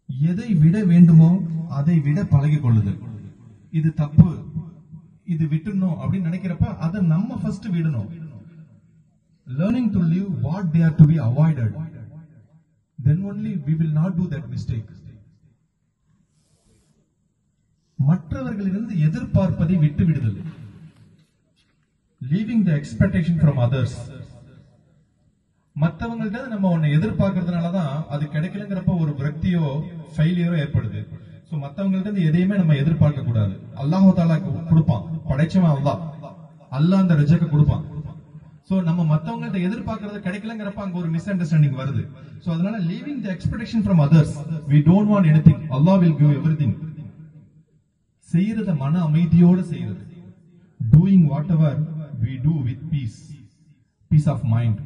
எதை விட வேண்டுமோ அதை விட பழகிக் கொள்ளுதல் இது தப்பு இது விட்டுணும் அப்படின்னு நினைக்கிறப்ப அதை நம்ம ஃபர்ஸ்ட் விடணும் learning to live what they are to be avoided then only we will not do that mistake மற்றவர்களிலிருந்து எதிர்பார்ப்பதை விட்டு விடுதல் leaving the expectation from others மத்தவங்கள்ட்ட நம்ம ஒண்ணு எதிர்பார்க்கறதுனாலதான் அது கிடைக்கலங்கிறப்ப ஒரு விரக்தியோ ஃபெயிலியரோ ஏற்படுது சோ மத்தவங்கள்ட்ட இருந்து எதையுமே நம்ம எதிர்பார்க்க கூடாது அல்லாஹ் தாலா கொடுப்பான் படைச்சவன் அல்லாஹ் அல்லாஹ் அந்த ரிஜக்க கொடுப்பான் சோ நம்ம மத்தவங்கள்ட்ட எதிர்பார்க்கறது கிடைக்கலங்கிறப்ப அங்க ஒரு மிஸ் அண்டர்ஸ்டாண்டிங் வருது சோ அதனால leaving the expectation from others we don't want anything Allah will give everything செய்யறத மன அமைதியோட செய்யறது doing whatever we do with peace peace of mind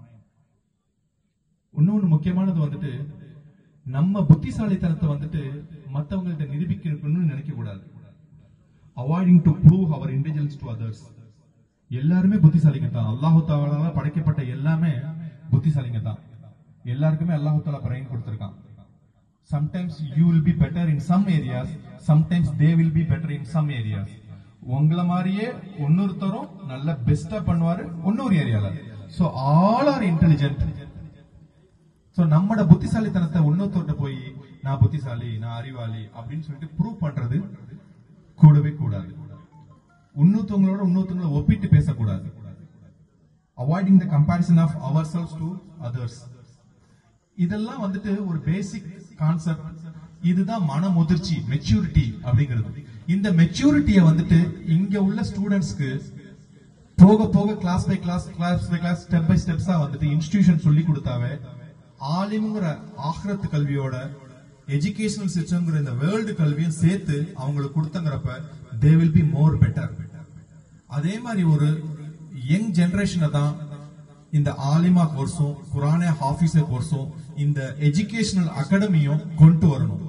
இன்னொன்னு முக்கியமானது வந்துட்டு நம்ம புத்திசாலித்தனத்தை வந்துட்டு மத்தவங்கள்ட்ட நிரூபிக்கணும்னு நினைக்க கூடாது avoiding to prove our intelligence to others எல்லாருமே புத்திசாலிங்க தான் அல்லாஹு தாலால படைக்கப்பட்ட எல்லாமே புத்திசாலிங்க தான் எல்லாருக்குமே அல்லாஹு தாலா பிரைன் கொடுத்திருக்கான் sometimes you will be better in some areas sometimes they will be better in some areas உங்களை மாதிரியே இன்னொருத்தரும் நல்ல பெஸ்டா பண்ணுவாரு இன்னொரு ஏரியால so all are intelligent so நம்மட புத்திசாலித்தனத்தை இன்னொருத்தர்கிட்ட போய் நான் புத்திசாலி நான் அறிவாளி அப்படின்னு சொல்லிட்டு ப்ரூவ் பண்றது கூடவே கூடாது இன்னொருத்தவங்களோட இன்னொருத்தவங்கள ஒப்பிட்டு பேசக்கூடாது avoiding the comparison of ourselves to others இதெல்லாம் வந்துட்டு ஒரு பேசிக் கான்செப்ட் இதுதான் மன முதிர்ச்சி மெச்சூரிட்டி அப்படிங்கிறது இந்த மெச்சூரிட்டியை வந்துட்டு இங்க உள்ள ஸ்டூடெண்ட்ஸ்க்கு போக போக class by class class by class step by ஸ்டெப்ஸா வந்துட்டு இன்ஸ்டிடியூஷன் சொல்லி கொடுத்தாவே ஆலிமுங்கிற ஆஹ்ரத் கல்வியோட எஜுகேஷனல் சிஸ்டம்ங்கிற இந்த வேர்ல்டு கல்வியும் சேர்த்து அவங்களுக்கு கொடுத்தங்கிறப்ப they will be more better அதே மாதிரி ஒரு யங் ஜெனரேஷனை தான் இந்த ஆலிமா கோர்ஸும் குரானே ஹாஃபீஸ கோர்ஸும் இந்த எஜுகேஷனல் அகாடமியும் கொண்டு வரணும்